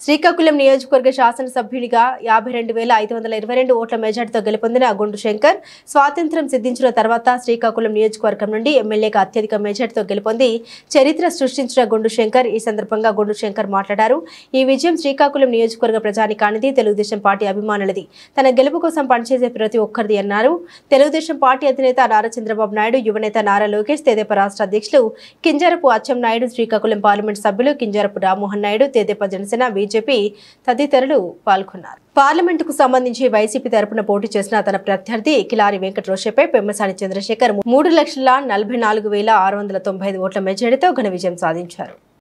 శ్రీకాకుళం నియోజకవర్గ శాసనసభ్యునిగా యాభై రెండు వేల ఐదు వందల ఇరవై రెండు ఓట్ల మెజార్టీతో గెలుపొందిన గుండు శంకర్ స్వాతంత్ర్యం సిద్ధించిన తర్వాత శ్రీకాకుళం నియోజకవర్గం నుండి ఎమ్మెల్యేగా అత్యధిక మెజార్టీతో గెలుపొంది చరిత్ర సృష్టించిన గుండు శంకర్ ఈ సందర్భంగా గుండు శంకర్ మాట్లాడారు ఈ విజయం శ్రీకాకుళం నియోజకవర్గ ప్రజానికానిది తెలుగుదేశం పార్టీ అభిమానులది తన గెలుపు కోసం పనిచేసే ప్రతి ఒక్కరిది అన్నారు తెలుగుదేశం పార్టీ అధినేత నారా చంద్రబాబు నాయుడు యువనేత నారా లోకేష్ తెదేపా రాష్ట్ర అధ్యక్షులు కింజరపు అచ్చెం నాయుడు శ్రీకాకుళం పార్లమెంట్ సభ్యులు కింజరపు రామ్మోహన్ నాయుడు తెదేపా జనసేన బీజేపీ తదితరులు పాల్గొన్నారు పార్లమెంటుకు సంబంధించి వైసీపీ తరపున పోటీ చేసిన తన ప్రత్యర్థి కిలారి వెంకట రోషపై పెమ్మసాని చంద్రశేఖర్ మూడు లక్షల నలభై నాలుగు వేల ఆరు వందల తొంభై ఐదు ఓట్ల మెజారిటీతో ఘన విజయం సాధించారు